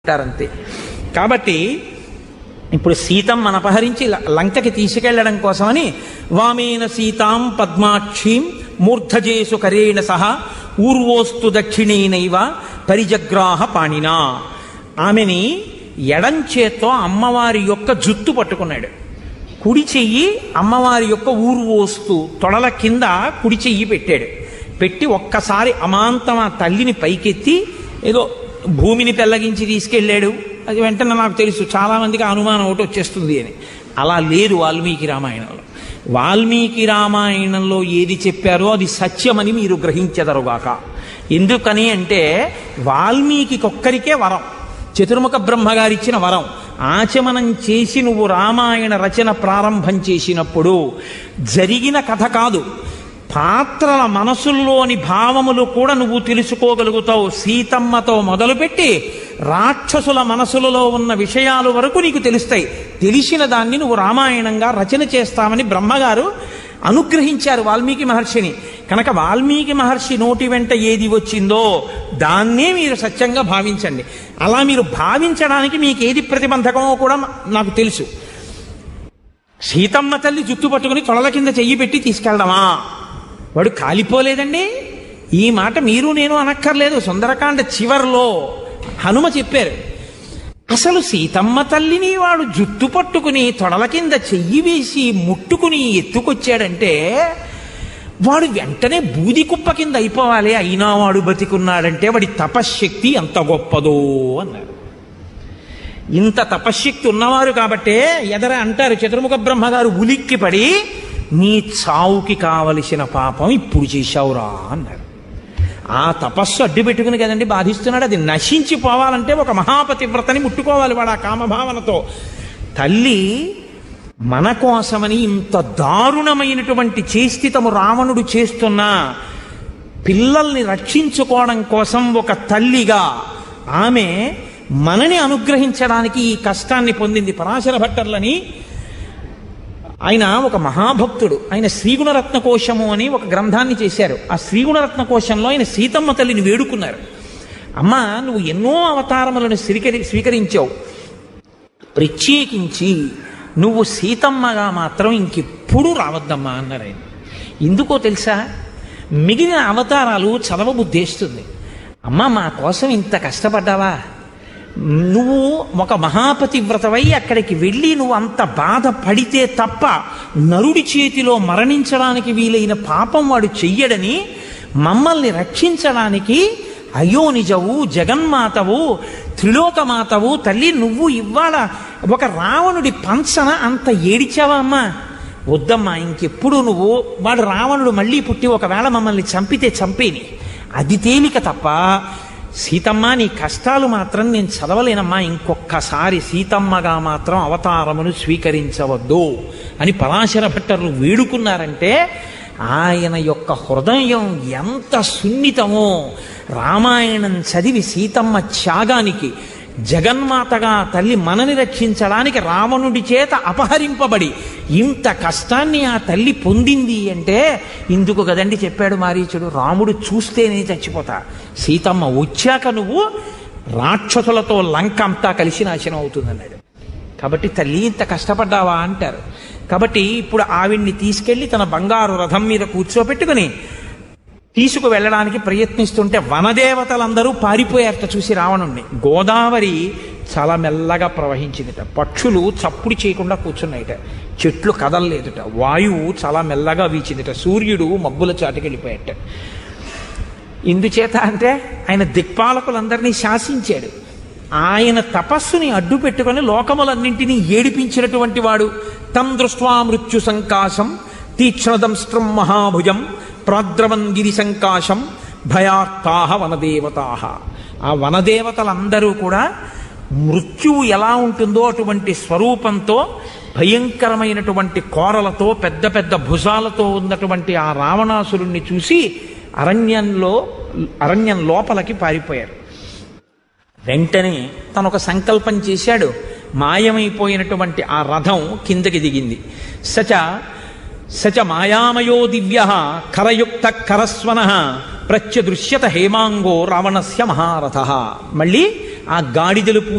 అంటారంతే కాబట్టి ఇప్పుడు సీతమ్మను అపహరించి ల- లంకకి తీసుకెళ్లడం కోసమని వామేన సీతాం పద్మాక్షీం మూర్ధజేసు కరేణ సహ ఊర్వోస్తు దక్షిణేనైవ పరిజగ్రాహ పాణినా ఆమెని ఎడం చేత్తో అమ్మవారి యొక్క జుత్తు పట్టుకున్నాడు కుడి చెయ్యి అమ్మవారి యొక్క ఊర్వోస్తు తొడల కింద కుడి చెయ్యి పెట్టాడు పెట్టి ఒక్కసారి అమాంతం ఆ తల్లిని పైకెత్తి ఏదో భూమిని పెల్లగించి తీసుకెళ్ళాడు అది వెంటనే నాకు తెలుసు చాలా మందికి ఆ అనుమానం ఒకటి వచ్చేస్తుంది అని అలా లేదు వాల్మీకి రామాయణంలో వాల్మీకి రామాయణంలో ఏది చెప్పారో అది సత్యమని మీరు గ్రహించెదరుగాక ఎందుకని అంటే వాల్మీకి ఒక్కరికే వరం చతుర్ముఖ బ్రహ్మగారిచ్చిన వరం ఆచమనం చేసి నువ్వు రామాయణ రచన ప్రారంభం చేసినప్పుడు జరిగిన కథ కాదు పాత్రల మనసుల్లోని భావములు కూడా నువ్వు తెలుసుకోగలుగుతావు సీతమ్మతో మొదలుపెట్టి రాక్షసుల మనసులలో ఉన్న విషయాలు వరకు నీకు తెలుస్తాయి తెలిసిన దాన్ని నువ్వు రామాయణంగా రచన చేస్తామని బ్రహ్మగారు అనుగ్రహించారు వాల్మీకి మహర్షిని కనుక వాల్మీకి మహర్షి నోటి వెంట ఏది వచ్చిందో దాన్నే మీరు సత్యంగా భావించండి అలా మీరు భావించడానికి మీకు ఏది ప్రతిబంధకమో కూడా నాకు తెలుసు సీతమ్మ తల్లి జుట్టు పట్టుకుని తొడల కింద చెయ్యి పెట్టి తీసుకెళ్దామా వాడు కాలిపోలేదండి ఈ మాట మీరు నేను అనక్కర్లేదు సుందరకాండ చివర్లో హనుమ చెప్పారు అసలు సీతమ్మ తల్లిని వాడు జుట్టు పట్టుకుని తొడల కింద చెయ్యి వేసి ముట్టుకుని ఎత్తుకొచ్చాడంటే వాడు వెంటనే బూది కుప్ప కింద అయిపోవాలి అయినా వాడు బతికున్నాడంటే వాడి తపశ్శక్తి ఎంత గొప్పదో అన్నారు ఇంత తపశ్శక్తి ఉన్నవారు కాబట్టే ఎదర అంటారు చతుర్ముఖ బ్రహ్మగారు ఉలిక్కి పడి నీ చావుకి కావలసిన పాపం ఇప్పుడు చేశావురా అన్నారు ఆ తపస్సు అడ్డు పెట్టుకుని కదండి బాధిస్తున్నాడు అది నశించిపోవాలంటే ఒక మహాపతివ్రతని ముట్టుకోవాలి వాడు ఆ కామభావనతో తల్లి మన కోసమని ఇంత దారుణమైనటువంటి చేష్టితము రావణుడు చేస్తున్నా పిల్లల్ని రక్షించుకోవడం కోసం ఒక తల్లిగా ఆమె మనని అనుగ్రహించడానికి ఈ కష్టాన్ని పొందింది పరాశర భట్టర్లని ఆయన ఒక మహాభక్తుడు ఆయన శ్రీగుణరత్న కోశము అని ఒక గ్రంథాన్ని చేశారు ఆ శ్రీగుణరత్న కోశంలో ఆయన సీతమ్మ తల్లిని వేడుకున్నారు అమ్మ నువ్వు ఎన్నో అవతారములను స్వీకరి స్వీకరించావు ప్రత్యేకించి నువ్వు సీతమ్మగా మాత్రం ఇంకెప్పుడు రావద్దమ్మా అన్నారు ఆయన ఎందుకో తెలుసా మిగిలిన అవతారాలు చదవబుద్ధేస్తుంది అమ్మ మా కోసం ఇంత కష్టపడ్డావా నువ్వు ఒక మహాపతివ్రతవై అక్కడికి వెళ్ళి నువ్వు అంత బాధపడితే తప్ప నరుడి చేతిలో మరణించడానికి వీలైన పాపం వాడు చెయ్యడని మమ్మల్ని రక్షించడానికి అయోనిజవు జగన్మాతవు త్రిలోకమాతవు తల్లి నువ్వు ఇవాళ ఒక రావణుడి పంచన అంత ఏడిచావా అమ్మా వద్దమ్మా ఇంకెప్పుడు నువ్వు వాడు రావణుడు మళ్ళీ పుట్టి ఒకవేళ మమ్మల్ని చంపితే చంపేని అది తేలిక తప్ప సీతమ్మ నీ కష్టాలు మాత్రం నేను చదవలేనమ్మా ఇంకొక్కసారి సీతమ్మగా మాత్రం అవతారమును స్వీకరించవద్దు అని పరాశర భట్టర్లు వేడుకున్నారంటే ఆయన యొక్క హృదయం ఎంత సున్నితమో రామాయణం చదివి సీతమ్మ త్యాగానికి జగన్మాతగా తల్లి మనని రక్షించడానికి రావణుడి చేత అపహరింపబడి ఇంత కష్టాన్ని ఆ తల్లి పొందింది అంటే ఇందుకు కదండి చెప్పాడు మారీచుడు రాముడు చూస్తేనే చచ్చిపోతా సీతమ్మ వచ్చాక నువ్వు రాక్షసులతో లంక అంతా కలిసి నాశనం అవుతుందన్నాడు కాబట్టి తల్లి ఇంత కష్టపడ్డావా అంటారు కాబట్టి ఇప్పుడు ఆవిడ్ని తీసుకెళ్లి తన బంగారు రథం మీద కూర్చోపెట్టుకుని తీసుకు వెళ్ళడానికి ప్రయత్నిస్తుంటే వనదేవతలందరూ పారిపోయారట చూసి రావణుణ్ణి గోదావరి చాలా మెల్లగా ప్రవహించిందిట పక్షులు చప్పుడు చేయకుండా కూర్చున్నాయిట చెట్లు కదలలేదుట వాయువు చాలా మెల్లగా వీచిందిట సూర్యుడు మబ్బుల చాటుకి వెళ్ళిపోయాట ఇందుచేత అంటే ఆయన దిక్పాలకులందరినీ శాసించాడు ఆయన తపస్సుని అడ్డు పెట్టుకొని లోకములన్నింటినీ ఏడిపించినటువంటి వాడు తం దృష్ట్వా మృత్యు సంకాశం తీక్ష్ణదంస్ట్రం మహాభుజం ప్రాద్రవన్ గిరి సంకాశం భయార్తాహ వనదేవతాహ ఆ వనదేవతలందరూ కూడా మృత్యువు ఎలా ఉంటుందో అటువంటి స్వరూపంతో భయంకరమైనటువంటి కోరలతో పెద్ద పెద్ద భుజాలతో ఉన్నటువంటి ఆ రావణాసురుణ్ణి చూసి అరణ్యంలో అరణ్యం లోపలికి పారిపోయారు వెంటనే తను ఒక సంకల్పం చేశాడు మాయమైపోయినటువంటి ఆ రథం కిందకి దిగింది సచ సచ మాయామయో దివ్య కరయుక్త కరస్వన ప్రత్యదృశ్యత హేమాంగో రావణస్య మహారథ మళ్ళీ ఆ గాడిదలు పూజ